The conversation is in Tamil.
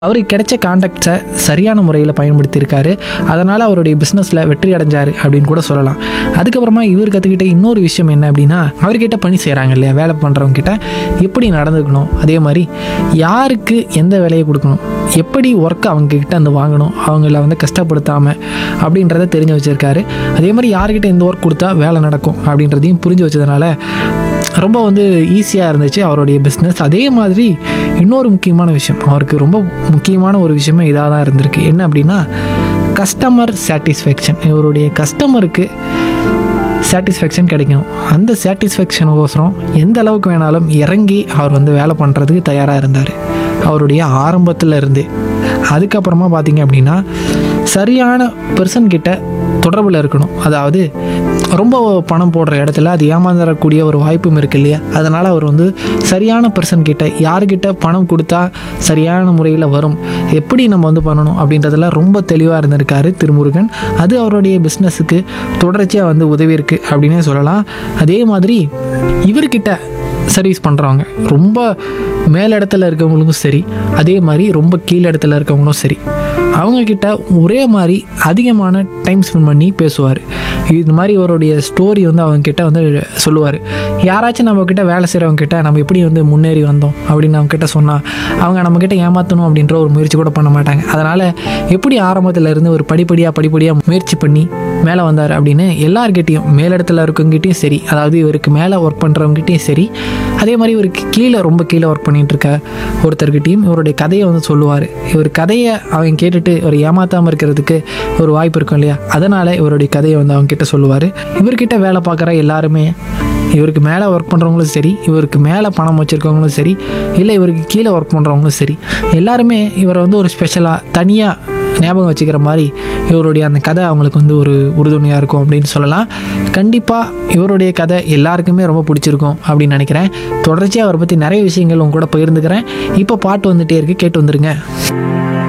அவருக்கு கிடைச்ச கான்டாக்ட்ஸை சரியான முறையில் பயன்படுத்தியிருக்காரு அதனால் அவருடைய பிஸ்னஸில் வெற்றி அடைஞ்சார் அப்படின்னு கூட சொல்லலாம் அதுக்கப்புறமா இவர் கற்றுக்கிட்ட இன்னொரு விஷயம் என்ன அப்படின்னா அவர்கிட்ட பணி செய்கிறாங்க இல்லையா வேலை பண்ணுறவங்க கிட்ட எப்படி நடந்துக்கணும் அதே மாதிரி யாருக்கு எந்த வேலையை கொடுக்கணும் எப்படி ஒர்க் அவங்க கிட்ட வந்து வாங்கணும் அவங்கள வந்து கஷ்டப்படுத்தாமல் அப்படின்றத தெரிஞ்சு வச்சுருக்காரு அதே மாதிரி யார்கிட்ட எந்த ஒர்க் கொடுத்தா வேலை நடக்கும் அப்படின்றதையும் புரிஞ்சு வச்சதுனால ரொம்ப வந்து ஈஸியாக இருந்துச்சு அவருடைய பிஸ்னஸ் அதே மாதிரி இன்னொரு முக்கியமான விஷயம் அவருக்கு ரொம்ப முக்கியமான ஒரு விஷயமே இதாக தான் இருந்திருக்கு என்ன அப்படின்னா கஸ்டமர் சாட்டிஸ்ஃபேக்ஷன் இவருடைய கஸ்டமருக்கு சாட்டிஸ்ஃபேக்ஷன் கிடைக்கணும் அந்த சாட்டிஸ்ஃபேக்ஷனுக்கோசரம் எந்த அளவுக்கு வேணாலும் இறங்கி அவர் வந்து வேலை பண்ணுறதுக்கு தயாராக இருந்தார் அவருடைய ஆரம்பத்தில் இருந்து அதுக்கப்புறமா பார்த்தீங்க அப்படின்னா சரியான பர்சன் கிட்ட தொடர்பில் இருக்கணும் அதாவது ரொம்ப பணம் போடுற இடத்துல அது ஏமாந்துடக்கூடிய ஒரு வாய்ப்பும் இருக்கு இல்லையா அதனால் அவர் வந்து சரியான பர்சன் கிட்ட யாருக்கிட்ட பணம் கொடுத்தா சரியான முறையில் வரும் எப்படி நம்ம வந்து பண்ணணும் அப்படின்றதுல ரொம்ப தெளிவாக இருந்திருக்காரு திருமுருகன் அது அவருடைய பிஸ்னஸுக்கு தொடர்ச்சியாக வந்து உதவி இருக்கு அப்படின்னே சொல்லலாம் அதே மாதிரி இவர்கிட்ட சர்வீஸ் பண்ணுறவங்க ரொம்ப மேல் இடத்துல இருக்கவங்களுக்கும் சரி அதே மாதிரி ரொம்ப கீழ் இடத்துல இருக்கவங்களும் சரி அவங்கக்கிட்ட ஒரே மாதிரி அதிகமான டைம் ஸ்பெண்ட் பண்ணி பேசுவார் இது மாதிரி இவருடைய ஸ்டோரி வந்து அவங்க கிட்ட வந்து சொல்லுவார் யாராச்சும் நம்ம கிட்ட வேலை செய்கிறவங்க கிட்ட நம்ம எப்படி வந்து முன்னேறி வந்தோம் அப்படின்னு அவங்க கிட்ட சொன்னால் அவங்க நம்ம கிட்ட ஏமாற்றணும் அப்படின்ற ஒரு முயற்சி கூட பண்ண மாட்டாங்க அதனால் எப்படி ஆரம்பத்தில் இருந்து ஒரு படிப்படியாக படிப்படியாக முயற்சி பண்ணி மேலே வந்தார் அப்படின்னு எல்லார்கிட்டையும் மேலிடத்துல இருக்கவங்ககிட்டயும் சரி அதாவது இவருக்கு மேலே ஒர்க் பண்ணுறவங்ககிட்டயும் சரி அதே மாதிரி இவருக்கு கீழே ரொம்ப கீழே ஒர்க் பண்ணிட்டு இருக்க ஒருத்தர்கிட்டையும் இவருடைய கதையை வந்து சொல்லுவார் இவர் கதையை அவங்க கேட்டுட்டு இவர் ஏமாத்தாமல் இருக்கிறதுக்கு ஒரு வாய்ப்பு இருக்கும் இல்லையா அதனால் இவருடைய கதையை வந்து அவங்க கிட்ட சொல்லுவார் இவர்கிட்ட வேலை பார்க்குற எல்லாருமே இவருக்கு மேலே ஒர்க் பண்ணுறவங்களும் சரி இவருக்கு மேலே பணம் வச்சுருக்கவங்களும் சரி இல்லை இவருக்கு கீழே ஒர்க் பண்ணுறவங்களும் சரி எல்லாருமே இவரை வந்து ஒரு ஸ்பெஷலாக தனியாக ஞாபகம் வச்சுக்கிற மாதிரி இவருடைய அந்த கதை அவங்களுக்கு வந்து ஒரு உறுதுணையாக இருக்கும் அப்படின்னு சொல்லலாம் கண்டிப்பாக இவருடைய கதை எல்லாருக்குமே ரொம்ப பிடிச்சிருக்கும் அப்படின்னு நினைக்கிறேன் தொடர்ச்சியாக அவரை பற்றி நிறைய விஷயங்கள் உங்க கூட பகிர்ந்துக்கிறேன் இப்போ பாட்டு வந்துட்டே இருக்கு கேட்டு வந்துருங்க